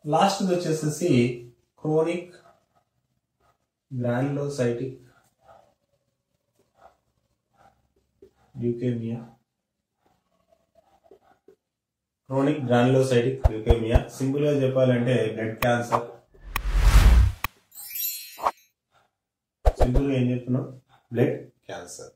last వచ్చేసేసి chronic granulocytic leukaemia chronic granulocytic leukaemia simple గా చెప్పాలంటే బ్లడ్ క్యాన్సర్ సింపుల్ గా ఏం చెప్తున్నాం బ్లడ్ క్యాన్సర్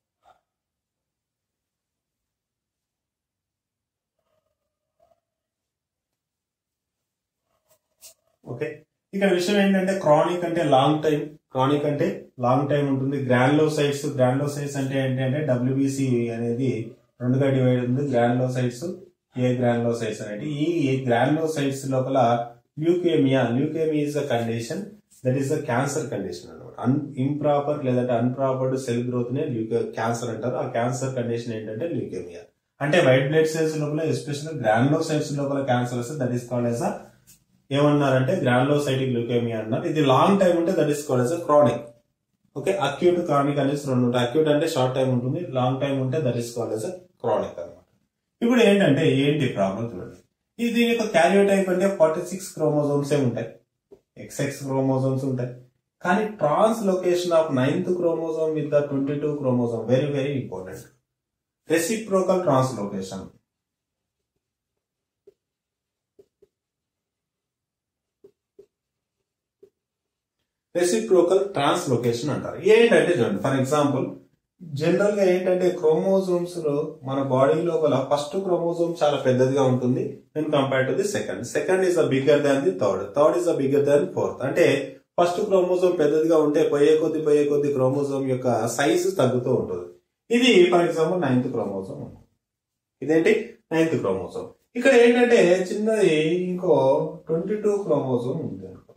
ఓకే ఇక్కడ విషయం ఏంటంటే క్రానిక్ అంటే లాంగ్ టైం క్రానిక్ అంటే లాంగ్ టైం ఉంటుంది గ్రాన్లోసైట్స్ గ్రాన్లోసైట్స్ అంటే ఏంటంటే డబ్ల్యూబీసీ అనేది రెండుగా డివైడ్ ఉంది గ్రాన్లోసైట్స్ ఏ గ్రాన్లోసైట్స్ అనేది ఈ గ్రాన్లోసైట్స్ లోపల leukaemia leukaemia is a condition that is a cancer condition అనమాట అన్ ఇంప్రాపర్ లేదంటే అన్ప్రాపర్డ్ సెల్ గ్రోత్ నే ల్యూకే క్యాన్సర్ అంటారు ఆ క్యాన్సర్ కండిషన్ ఏంటంటే ల్యూకేమియా అంటే వైట్ బ్లడ్ సెల్స్ లోపల ఎస్పెషల్ గ్రాన్లోసైట్స్ లోపల క్యాన్సర్ వస్తే దట్ ఈస్ కాల్డ్ ఎస్ ఏమన్నారంటే గ్రాన్లోసైటిక్ ల్యూకేమియా అన్నారు ఇది లాంగ్ టైం ఉంటే that is called as chronic okay acute chronic అనేసి రెండు ఉంటాయి అక్యూట్ అంటే షార్ట్ టైం ఉంటుంది లాంగ్ టైం ఉంటే that is called as chronic అనమాట ఇప్పుడు ఏంటంటే ఏంటి ప్రాబ్లం చూడండి ఇది దీని యొక్క క్యారియోటైప్ అంటే ఫార్టీ సిక్స్ క్రోమోజోమ్స్ ఏ ఉంటాయి ఎక్స్ఎక్స్ క్రోమోజోమ్స్ ఉంటాయి కానీ translocation of ninth chromosome with the twenty two chromosome very very important reciprocal translocation reciprocal translocation అంటారు ఏంటంటే చూడండి ఫర్ ఎగ్జాంపుల్ జనరల్ గా ఏంటంటే క్రోమోజోమ్స్ లో మన బాడీ లోపల ఫస్ట్ క్రోమోజోమ్ చాలా పెద్దదిగా ఉంటుంది in compare to the second second is a bigger than the third third is a bigger than fourth అంటే ఫస్ట్ క్రోమోజోమ్ పెద్దదిగా ఉంటే పోయే కొద్ది పోయే కొద్ది క్రోమోజోమ్ యొక్క సైజు తగ్గుతూ ఉంటుంది ఇది ఫర్ ఎగ్జాంపుల్ నైన్త్ క్రోమోజోమ్ ఇదేంటి నైన్త్ క్రోమోజోమ్ ఇక్కడ ఏంటంటే చిన్నది ఇంకో ట్వంటీ టూ క్రోమోజోమ్ ఉంది అనుకో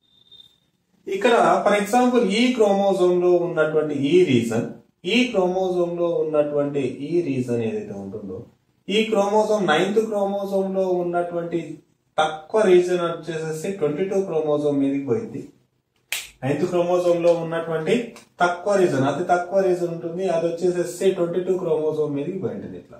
ఇక్కడ ఫర్ ఎగ్జాంపుల్ ఈ క్రోమోజోమ్ లో ఉన్నటువంటి ఈ రీజన్ ఈ క్రోమోజోమ్ లో ఉన్నటువంటి ఈ రీజన్ ఏదైతే ఉంటుందో ఈ క్రోమోజోమ్ నైన్త్ క్రోమోజోమ్ లో ఉన్నటువంటి తక్కువ రీజన్ వచ్చేసేసి ట్వంటీ టూ క్రోమోజోమ్ మీదకి పోయింది నైన్త్ క్రోమోజోమ్ లో ఉన్నటువంటి తక్కువ రీజన్ అతి తక్కువ రీజన్ ఉంటుంది అది వచ్చేసేసి ట్వంటీ టూ క్రోమోజోమ్ మీదకి పోయింటుంది ఇట్లా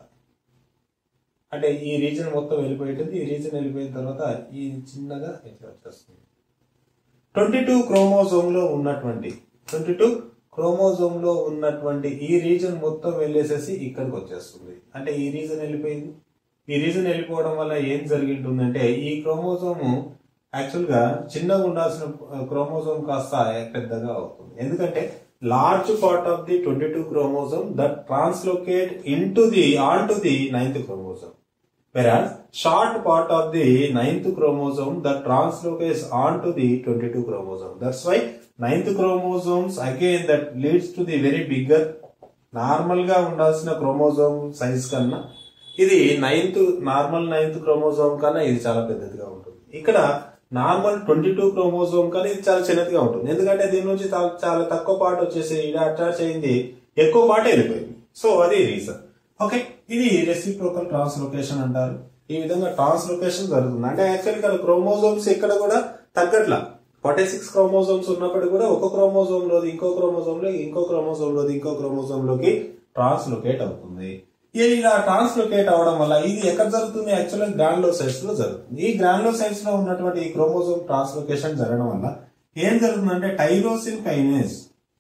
అంటే ఈ రీజన్ మొత్తం వెళ్ళిపోయింటుంది ఈ రీజన్ వెళ్ళిపోయిన తర్వాత ఈ చిన్నగా ఇట్లా వచ్చేస్తుంది ట్వంటీ టూ క్రోమోజోమ్ లో ఉన్నటువంటి ట్వంటీ టూ క్రోమోజోమ్ లో ఉన్నటువంటి ఈ రీజన్ మొత్తం వెళ్ళేసేసి ఇక్కడికి వచ్చేస్తుంది అంటే ఈ రీజన్ వెళ్ళిపోయింది ఈ రీజన్ వెళ్ళిపోవడం వల్ల ఏం జరిగింటుందంటే ఈ క్రోమోజోమ్ యాక్చువల్ గా చిన్నగా ఉండాల్సిన క్రోమోజోమ్ కాస్త పెద్దగా అవుతుంది ఎందుకంటే large part of the twenty two chromosome that translocate into the onto the ninth chromosome whereas short part of the ninth chromosome that translocates onto the 22 chromosome that's why ninth chromosomes again that leads to the very bigger normal గా ఉండాల్సిన chromosome size కన్నా ఇది ninth normal ninth chromosome కన్నా ఇది చాలా పెద్దదిగా ఉంటుంది ఇక్కడ నార్మల్ ట్వంటీ టూ క్రోమోజోమ్ కన్నా ఇది చాలా చిన్నదిగా ఉంటుంది ఎందుకంటే దీని నుంచి తా- చాలా తక్కువ పార్ట్ వచ్చేసి ఇది అటాచ్ అయింది ఎక్కువ పార్ట్ వెళ్ళిపోయింది సో అది రీజన్ ఓకే ఇది రెసిప్రోకల్ ట్రాన్స్లోకేషన్ అంటారు ఈ విధంగా ట్రాన్స్లోకేషన్ జరుగుతుంది అంటే యాక్చువల్ గా క్రోమోజోమ్స్ ఇక్కడ కూడా తగ్గట్లా ఫార్టీ సిక్స్ క్రోమోజోమ్స్ ఉన్నప్పుడు కూడా ఒక క్రోమోజోమ్ లోది ఇంకో క్రోమోజోమ్ లో ఇంకో క్రోమోజోమ్ లోది ఇంకో క్రోమోజోమ్ లోకి ట్రాన్స్లోకేట్ అవుతుంది ఇది ఇలా ట్రాన్స్లోకేట్ అవడం వల్ల ఇది ఎక్కడ జరుగుతుంది యాక్చువల్గా గ్రాన్లోసైట్స్ లో జరుగుతుంది ఈ గ్రాన్లోసైట్స్ లో ఉన్నటువంటి ఈ క్రోమోజోమ్ ట్రాన్స్లోకేషన్ జరగడం వల్ల ఏం జరుగుతుందంటే టైరోసిన్ కైనేస్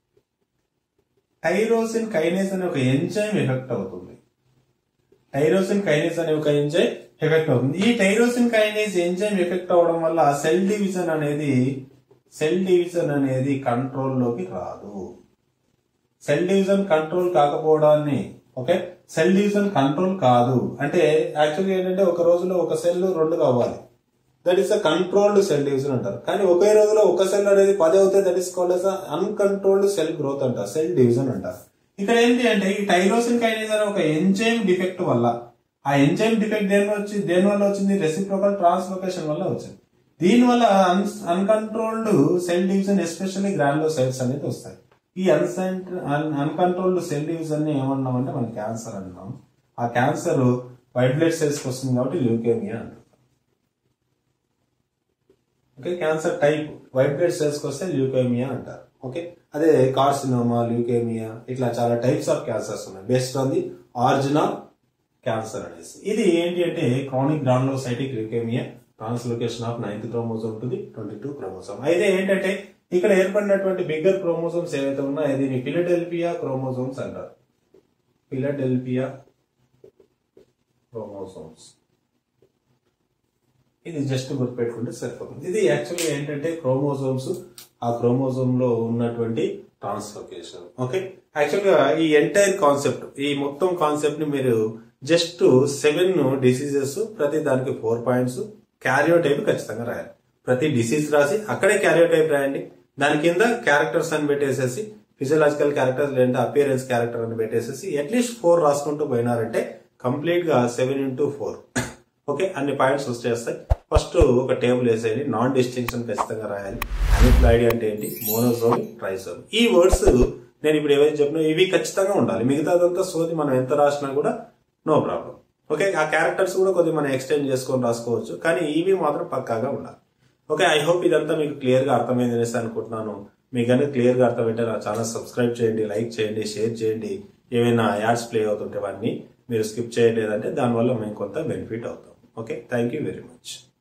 టైరోసిన్ కైనేస్ అనే ఒక ఎంజైమ్ ఎఫెక్ట్ అవుతుంది టైరోసిన్ కైనేస్ అనే ఒక ఎంజైమ్ ఎఫెక్ట్ అవుతుంది ఈ టైరోసిన్ కైనేస్ ఎంజైమ్ ఎఫెక్ట్ అవడం వల్ల సెల్ డివిజన్ అనేది సెల్ డివిజన్ అనేది కంట్రోల్ లోకి రాదు సెల్ డివిజన్ కంట్రోల్ కాకపోవడాన్ని ఓకే సెల్ డివిజన్ కంట్రోల్ కాదు అంటే యాక్చువల్గా ఏంటంటే ఒక రోజులో ఒక సెల్ రెండు కావాలి that is a controlled cell division అంటారు కానీ ఒకే రోజులో ఒక సెల్ అనేది పది అవుతాయి that is called as uncontrolled cell growth అంటారు సెల్ డివిజన్ అంటారు ఇక్కడ ఏంటి అంటే ఈ టైరోసిన్ కైనేజ్ అనే ఒక ఎంజైమ్ డిఫెక్ట్ వల్ల ఆ ఎంజైమ్ డిఫెక్ట్ దేని వచ్చి దేని వల్ల వచ్చింది రెసిప్రోకల్ ట్రాన్స్లోకేషన్ వల్ల వచ్చింది దీని వల్ల అన్కంట్రోల్డ్ సెల్ డివిజన్ ఎస్పెషల్లీ గ్రాండ్లో సెల్స్ అనేది వస్తాయి ఈ అన్సెంట్ అన్కంట్రోల్డ్ సెల్ డివిజన్ ని ఏమన్నాం అంటే మనం క్యాన్సర్ అన్నాం ఆ క్యాన్సర్ వైట్ బ్లడ్ సెల్స్ వస్తుంది కాబట్టి ల్యూకేమియా అంటాం okay cancer type white blood cells వస్తే ల్యూకేమియా అంటారు ఓకే అదే కార్సినోమా ల్యూకేమియా ఇట్లా చాలా టైప్స్ ఆఫ్ క్యాన్సర్స్ ఉన్నాయి based on the origin of cancer అనేసి ఇది ఏంటి అంటే chronic granulocytic leukaemia translocation of ninth chromosome ఉంటుంది ట్వంటీ టూ క్రోమోజోమ్ అయితే ఏంటంటే ఇక్కడ ఏర్పడినటువంటి బిగ్గర్ క్రోమోజోమ్స్ ఏవైతే ఉన్నాయో దీన్ని ఫిలడెల్ఫియా క్రోమోజోమ్స్ అంటారు ఫిలడెల్ఫియా క్రోమోజోమ్స్ ఇది జస్ట్ గుర్తుపెట్టుకుంటే సరిపోతుంది ఇది యాక్చువల్గా ఏంటంటే క్రోమోజోమ్స్ ఆ క్రోమోజోమ్ లో ఉన్నటువంటి ట్రాన్స్లోకేషన్ ఓకే యాక్చువల్గా ఈ ఎంటైర్ కాన్సెప్ట్ ఈ మొత్తం కాన్సెప్ట్ ని మీరు జస్ట్ సెవెన్ డిసీజెస్ ప్రతి దానికి ఫోర్ పాయింట్స్ క్యారియో టైప్ ఖచ్చితంగా రాయాలి ప్రతి డిసీజ్ రాసి అక్కడే క్యారియో టైప్ రాయండి దాని కింద క్యారెక్టర్స్ అని పెట్టేసేసి ఫిజియలాజికల్ క్యారెక్టర్స్ లేదంటే అపియరెన్స్ క్యారెక్టర్ అని పెట్టేసేసి అట్లీస్ట్ ఫోర్ రాసుకుంటూ పోయినారంటే కంప్లీట్ గా సెవెన్ ఇంటూ ఫోర్ ఓకే అన్ని పాయింట్స్ వచ్చేస్తాయి ఫస్ట్ ఒక టేబుల్ వేసేయండి నాన్ డిస్టింక్షన్ ఖచ్చితంగా రాయాలి అనిప్లాయిడ్ అంటే ఏంటి మోనోజోమ్ ట్రైజోమ్ ఈ వర్డ్స్ నేను ఇప్పుడు ఏవైతే చెప్పినా ఇవి ఖచ్చితంగా ఉండాలి మిగతాదంతా సోది మనం ఎంత రాసినా కూడా నో ప్రాబ్లం ఓకే ఆ క్యారెక్టర్స్ కూడా కొద్దిగా మనం ఎక్స్టెండ్ చేసుకొని రాసుకోవచ్చు కానీ ఇవి మాత్రం పక్కాగా ఉండాలి ఓకే ఐ హోప్ ఇదంతా మీకు క్లియర్ గా అర్థమైంది అనేసి అనుకుంటున్నాను మీకు కనుక క్లియర్ గా అర్థమైతే నా ఛానల్ సబ్స్క్రైబ్ చేయండి లైక్ చేయండి షేర్ చేయండి ఏమైనా యాడ్స్ ప్లే అవుతుంటే అవన్నీ మీరు స్కిప్ చేయలేదంటే దానివల్ల మేము కొంత బెనిఫిట్ అవుతాం okay thank you very much